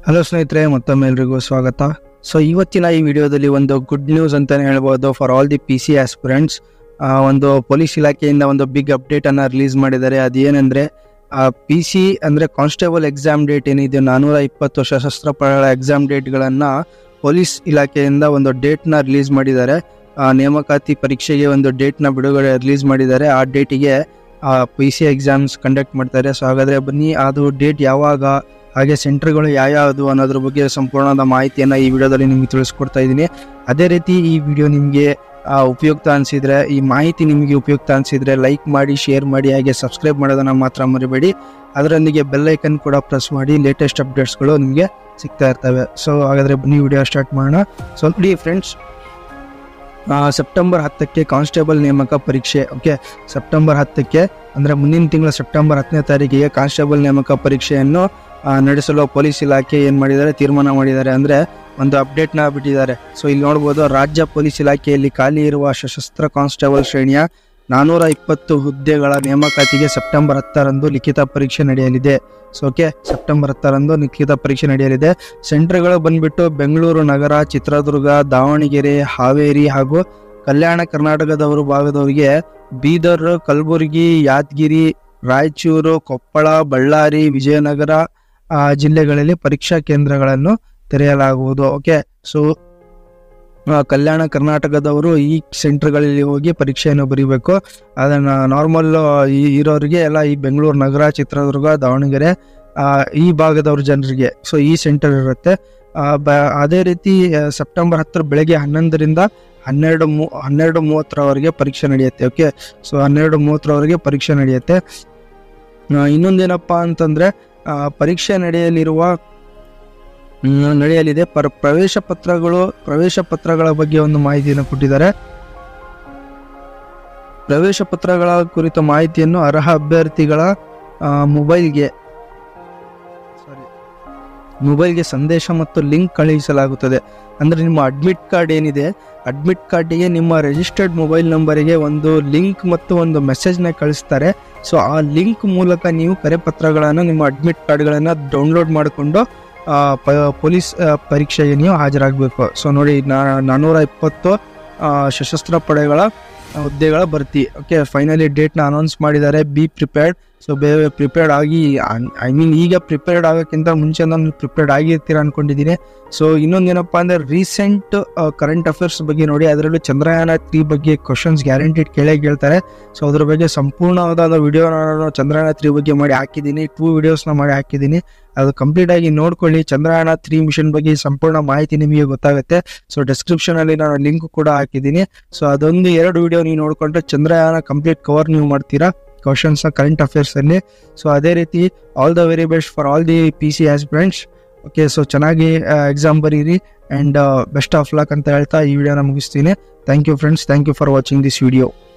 hello ಸ್ನೇಹಿತರೆ ಮತ್ತೊಮ್ಮೆ ಎಲ್ರಿಗೂ ಸ್ವಾಗತ ಸೊ ಇವತ್ತಿನ ಈ ವಿಡಿಯೋದಲ್ಲಿ ಒಂದು ಗುಡ್ ನ್ಯೂಸ್ ಅಂತಾನೆ ಹೇಳ್ಬೋದು for all the P C aspirants ಒಂದು ಪೊಲೀಸ್ ಇಲಾಖೆಯಿಂದ ಒಂದು ಬಿಗ್ ಅಪ್ಡೇಟ್ ಅನ್ನ ರಿಲೀಸ್ ಮಾಡಿದ್ದಾರೆ ಅದೇನೆಂದ್ರೆ ಪಿ ಸಿ ಅಂದ್ರೆ ಕಾನ್ಸ್ಟೇಬಲ್ ಎಕ್ಸಾಮ್ ಡೇಟ್ ಏನಿದೆ ನಾನೂರ ಇಪ್ಪತ್ತು ಸಶಸ್ತ್ರ ಪಡೆಗಳ ಎಕ್ಸಾಮ್ ಡೇಟ್ಗಳನ್ನ ಪೊಲೀಸ್ ಇಲಾಖೆಯಿಂದ ಒಂದು ಡೇಟ್ನ ರಿಲೀಸ್ ಮಾಡಿದ್ದಾರೆ ಆ, ನೇಮಕಾತಿ ಪರೀಕ್ಷೆಗೆ ಒಂದು ಡೇಟ್ನ ಬಿಡುಗಡೆ ರಿಲೀಸ್ ಮಾಡಿದ್ದಾರೆ ಆ ಡೇಟಿಗೆ ಪಿ ಸಿ ಎಕ್ಸಾಮ್ಸ್ ಕಂಡಕ್ಟ್ ಮಾಡ್ತಾರೆ ಸೊ ಹಾಗಾದ್ರೆ ಬನ್ನಿ ಅದು ಡೇಟ್ ಯಾವಾಗ ಹಾಗೆ ಸೆಂಟರ್ಗಳು ಯಾವ್ಯಾವುದು ಅನ್ನೋದ್ರ ಬಗ್ಗೆ ಸಂಪೂರ್ಣವಾದ ಮಾಹಿತಿಯನ್ನು ಈ ವಿಡಿಯೋದಲ್ಲಿ ನಿಮಗೆ ತಿಳಿಸ್ಕೊಡ್ತಾ ಇದ್ದೀನಿ ಅದೇ ರೀತಿ ಈ ವಿಡಿಯೋ ನಿಮಗೆ ಉಪಯುಕ್ತ ಅನಿಸಿದ್ರೆ ಈ ಮಾಹಿತಿ ನಿಮಗೆ ಉಪಯುಕ್ತ ಅನಿಸಿದ್ರೆ ಲೈಕ್ ಮಾಡಿ ಶೇರ್ ಮಾಡಿ ಹಾಗೆ ಸಬ್ಸ್ಕ್ರೈಬ್ ಮಾಡೋದನ್ನು ಮಾತ್ರ ಮರಿಬೇಡಿ ಅದರೊಂದಿಗೆ ಬೆಲ್ ಐಕನ್ ಕೂಡ ಪ್ರೆಸ್ ಮಾಡಿ ಲೇಟೆಸ್ಟ್ ಅಪ್ಡೇಟ್ಸ್ಗಳು ನಿಮಗೆ ಸಿಗ್ತಾ ಇರ್ತವೆ ಸೊ ಹಾಗಾದರೆ ಬನ್ನಿ ವಿಡಿಯೋ ಸ್ಟಾರ್ಟ್ ಮಾಡೋಣ ಸೊ ನೋಡಿ ಫ್ರೆಂಡ್ಸ್ ಸೆಪ್ಟೆಂಬರ್ ಹತ್ತಕ್ಕೆ ಕಾನ್ಸ್ಟೇಬಲ್ ನೇಮಕ ಪರೀಕ್ಷೆ ಓಕೆ ಸೆಪ್ಟೆಂಬರ್ ಹತ್ತಕ್ಕೆ ಅಂದರೆ ಮುಂದಿನ ತಿಂಗಳ ಸೆಪ್ಟೆಂಬರ್ ಹತ್ತನೇ ತಾರೀಕಿಗೆ ಕಾನ್ಸ್ಟೇಬಲ್ ನೇಮಕ ಪರೀಕ್ಷೆಯನ್ನು ಆ, ನಡೆಸಲು ಪೊಲೀಸ್ ಇಲಾಖೆ ಏನು ಮಾಡಿದ್ದಾರೆ ತೀರ್ಮಾನ ಮಾಡಿದ್ದಾರೆ ಅಂದರೆ ಒಂದು ಅಪ್ಡೇಟ್ನ ಬಿಟ್ಟಿದ್ದಾರೆ ಸೊ ಇಲ್ಲಿ ನೋಡ್ಬೋದು ರಾಜ್ಯ ಪೊಲೀಸ್ ಇಲಾಖೆಯಲ್ಲಿ ಖಾಲಿ ಇರುವ ಸಶಸ್ತ್ರ ಕಾನ್ಸ್ಟೇಬಲ್ ಶ್ರೇಣಿಯ ನಾನೂರ ಇಪ್ಪತ್ತು ಹುದ್ದೆಗಳ ನೇಮಕಾತಿಗೆ ಸೆಪ್ಟೆಂಬರ್ ಹತ್ತರಂದು ಲಿಖಿತ ಪರೀಕ್ಷೆ ನಡೆಯಲಿದೆ ಸೊ ಓಕೆ ಸೆಪ್ಟೆಂಬರ್ ಹತ್ತರಂದು ಲಿಖಿತ ಪರೀಕ್ಷೆ ನಡೆಯಲಿದೆ ಸೆಂಟರ್ಗಳು ಬಂದ್ಬಿಟ್ಟು ಬೆಂಗಳೂರು ನಗರ ಚಿತ್ರದುರ್ಗ ದಾವಣಗೆರೆ ಹಾವೇರಿ ಹಾಗೂ ಕಲ್ಯಾಣ ಕರ್ನಾಟಕದವರು ಭಾಗದವರಿಗೆ ಬೀದರ್ ಕಲಬುರಗಿ ಯಾದಗಿರಿ ರಾಯಚೂರು ಕೊಪ್ಪಳ ಬಳ್ಳಾರಿ ವಿಜಯನಗರ ಆ, ಜಿಲ್ಲೆಗಳಲ್ಲಿ ಪರೀಕ್ಷಾ ಕೇಂದ್ರಗಳನ್ನು ತೆರೆಯಲಾಗುವುದು ಓಕೆ ಸೊ ಕಲ್ಯಾಣ ಕರ್ನಾಟಕದವರು ಈ ಸೆಂಟರ್ಗಳಲ್ಲಿ ಹೋಗಿ ಪರೀಕ್ಷೆಯನ್ನು ಬರೀಬೇಕು ಅದನ್ನ ನಾರ್ಮಲ್ ಇರೋರಿಗೆ ಎಲ್ಲ ಈ ಬೆಂಗಳೂರು ನಗರ ಚಿತ್ರದುರ್ಗ ದಾವಣಗೆರೆ ಆ, ಈ ಭಾಗದವ್ರ ಜನರಿಗೆ ಸೊ ಈ ಸೆಂಟರ್ ಇರುತ್ತೆ ಆ, ಬ- ಅದೇ ರೀತಿ ಆ, ಸೆಪ್ಟೆಂಬರ್ ಹತ್ತರ ಬೆಳಗ್ಗೆ ಹನ್ನೊಂದರಿಂದ ಹನ್ನೆರಡು ಮೂ ಹನ್ನೆರಡು ಮೂವತ್ತರವರೆಗೆ ಪರೀಕ್ಷೆ ನಡೆಯುತ್ತೆ ಓಕೆ ಸೊ ಹನ್ನೆರಡು ಮೂವತ್ತರವರೆಗೆ ಪರೀಕ್ಷೆ ನಡೆಯುತ್ತೆ ಆ, ಇನ್ನೊಂದೇನಪ್ಪ ಅಂತಂದ್ರೆ ಆ, ಪರೀಕ್ಷೆ ನಡೆಯಲಿರುವ ಮ್, ನಡೆಯಲಿದೆ ಪರ ಪ್ರವೇಶ ಪತ್ರಗಳು ಪ್ರವೇಶ ಪತ್ರಗಳ ಬಗ್ಗೆ ಒಂದು ಮಾಹಿತಿಯನ್ನು ಕೊಟ್ಟಿದ್ದಾರೆ ಪ್ರವೇಶ ಪತ್ರಗಳ ಕುರಿತ ಮಾಹಿತಿಯನ್ನು ಅರ್ಹ ಅಭ್ಯರ್ಥಿಗಳ ಆ, ಮೊಬೈಲ್ಗೆ ಸಾರಿ ಮೊಬೈಲ್ಗೆ ಸಂದೇಶ ಮತ್ತು ಲಿಂಕ್ ಕಳುಹಿಸಲಾಗುತ್ತದೆ ಅಂದರೆ ನಿಮ್ಮ ಅಡ್ಮಿಟ್ ಕಾರ್ಡ್ ಏನಿದೆ ಅಡ್ಮಿಟ್ ಕಾರ್ಡಿಗೆ ನಿಮ್ಮ ರಿಜಿಸ್ಟರ್ಡ್ ಮೊಬೈಲ್ ನಂಬರಿಗೆ ಒಂದು ಲಿಂಕ್ ಮತ್ತು ಒಂದು ಮೆಸೇಜ್ನ ಕಳಿಸ್ತಾರೆ ಸೊ ಆ ಲಿಂಕ್ ಮೂಲಕ ನೀವು ಕರೆಪತ್ರಗಳನ್ನು ನಿಮ್ಮ ಅಡ್ಮಿಟ್ ಕಾರ್ಡ್ಗಳನ್ನು ಡೌನ್ಲೋಡ್ ಮಾಡಿಕೊಂಡು ಆ, ಪ- ಪೊಲೀಸ್ ಆ, ಪರೀಕ್ಷೆಗೆ ನೀವು ಹಾಜರಾಗಬೇಕು ಸೊ ನೋಡಿ ನಾ- ನಾನ್ನೂರ ಇಪ್ಪತ್ತು ಆ, ಸಶಸ್ತ್ರ ಪಡೆಗಳ ಹುದ್ದೆಗಳ ಭರ್ತಿ ಓಕೆ ಫೈನಲಿ ಡೇಟ್ನ ಅನೌನ್ಸ್ ಮಾಡಿದ್ದಾರೆ ಬಿ ಪ್ರಿಪೇರ್ಡ್ ಸೊ ಬೇರೆ ಪ್ರಿಪೇರ್ಡ್ ಆಗಿ ಐ ಮೀನ್ ಈಗ ಪ್ರಿಪೇರ್ಡ್ ಆಗೋಕ್ಕಿಂತ ಮುಂಚೆ ನಾನು ಪ್ರಿಪೇರ್ಡ್ ಆಗಿರ್ತೀರ ಅನ್ಕೊಂಡಿದ್ದೀನಿ ಸೊ ಇನ್ನೊಂದೇನಪ್ಪ ಅಂದರೆ ರೀಸೆಂಟ್ ಕರೆಂಟ್ ಅಫೇರ್ಸ್ ಬಗ್ಗೆ ನೋಡಿ ಅದರಲ್ಲೂ ಚಂದ್ರಯಾನ ತ್ರೀ ಬಗ್ಗೆ ಕ್ವಶನ್ಸ್ ಗ್ಯಾರಂಟಿಡ್ ಕೇಳೇ ಕೇಳ್ತಾರೆ ಸೊ ಅದ್ರ ಬಗ್ಗೆ ಸಂಪೂರ್ಣವಾದ ವಿಡಿಯೋ ನಾನು ಚಂದ್ರಯಾನ ತ್ರೀ ಬಗ್ಗೆ ಮಾಡಿ ಹಾಕಿದ್ದೀನಿ ಟೂ ವಿಡಿಯೋಸ್ನ ಮಾಡಿ ಹಾಕಿದ್ದೀನಿ ಅದು ಕಂಪ್ಲೀಟ್ ಆಗಿ ನೋಡ್ಕೊಳ್ಳಿ ಚಂದ್ರಯಾನ ತ್ರೀ ಮಿಷನ್ ಬಗ್ಗೆ ಸಂಪೂರ್ಣ ಮಾಹಿತಿ ನಿಮಗೆ ಗೊತ್ತಾಗುತ್ತೆ ಸೊ ಡಿಸ್ಕ್ರಿಪ್ಷನ್ ಅಲ್ಲಿ ನಾನು ಲಿಂಕ್ ಕೂಡ ಹಾಕಿದ್ದೀನಿ ಸೊ ಅದೊಂದು ಎರಡು ವಿಡಿಯೋ ನೀವು ನೋಡ್ಕೊಂಡ್ರೆ ಚಂದ್ರಯಾನ ಕಂಪ್ಲೀಟ್ ಕವರ್ ನೀವು ಮಾಡ್ತೀರಾ ಕ್ವಶನ್ಸ್ ಕರೆಂಟ್ ಅಫೇರ್ಸ್ ಅಲ್ಲಿ ಸೊ ಅದೇ ರೀತಿ all the very best for all the P C aspirants okay so ಚೆನ್ನಾಗಿ ಎಕ್ಸಾಮ್ ಬರೀರಿ ಆ್ಯಂಡ್ ಬೆಸ್ಟ್ ಆಫ್ ಲಕ್ ಅಂತ ಹೇಳ್ತಾ ಈ ವಿಡಿಯೋನ ಮುಗಿಸ್ತೀನಿ thank you friends thank you for watching this video